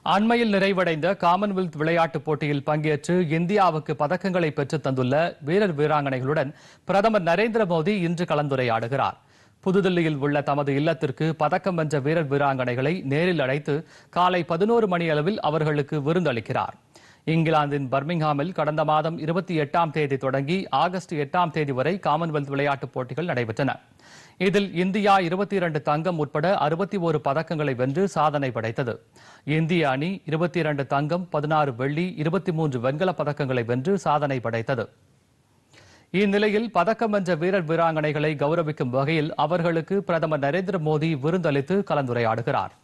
அண்மையில் நிறைவடைந்த காமன்வெல்த் விளையாட்டுப் போட்டியில் பங்கேற்று இந்தியாவுக்கு பதக்கங்களை பெற்றுத் தந்துள்ள வீரர் வீராங்கனைகளுடன் பிரதமர் நரேந்திர மோடி இன்று கலந்துரையாடுகிறார் புதுதில்லியில் உள்ள தமது இல்லத்திற்கு பதக்கம் வென்ற வீரர் வீராங்கனைகளை நேரில் அழைத்து காலை பதினோரு மணி அளவில் அவர்களுக்கு விருந்தளிக்கிறார் இங்கிலாந்தின் பர்மிங்ஹாமில் கடந்த மாதம் இருபத்தி எட்டாம் தேதி தொடங்கி ஆகஸ்ட் எட்டாம் தேதி வரை காமன்வெல்த் விளையாட்டுப் போட்டிகள் நடைபெற்றன இதில் இந்தியா இருபத்தி இரண்டு தங்கம் உட்பட அறுபத்தி ஒரு பதக்கங்களை வென்று சாதனை படைத்தது இந்திய அணி இருபத்தி இரண்டு தங்கம் பதினாறு வெள்ளி இருபத்தி மூன்று வெண்கலப் பதக்கங்களை வென்று சாதனை படைத்தது இந்நிலையில் பதக்கம் வென்ற வீரர் வீராங்கனைகளை கௌரவிக்கும் வகையில் அவர்களுக்கு பிரதமர் நரேந்திர மோடி விருந்தளித்து கலந்துரையாடுகிறார்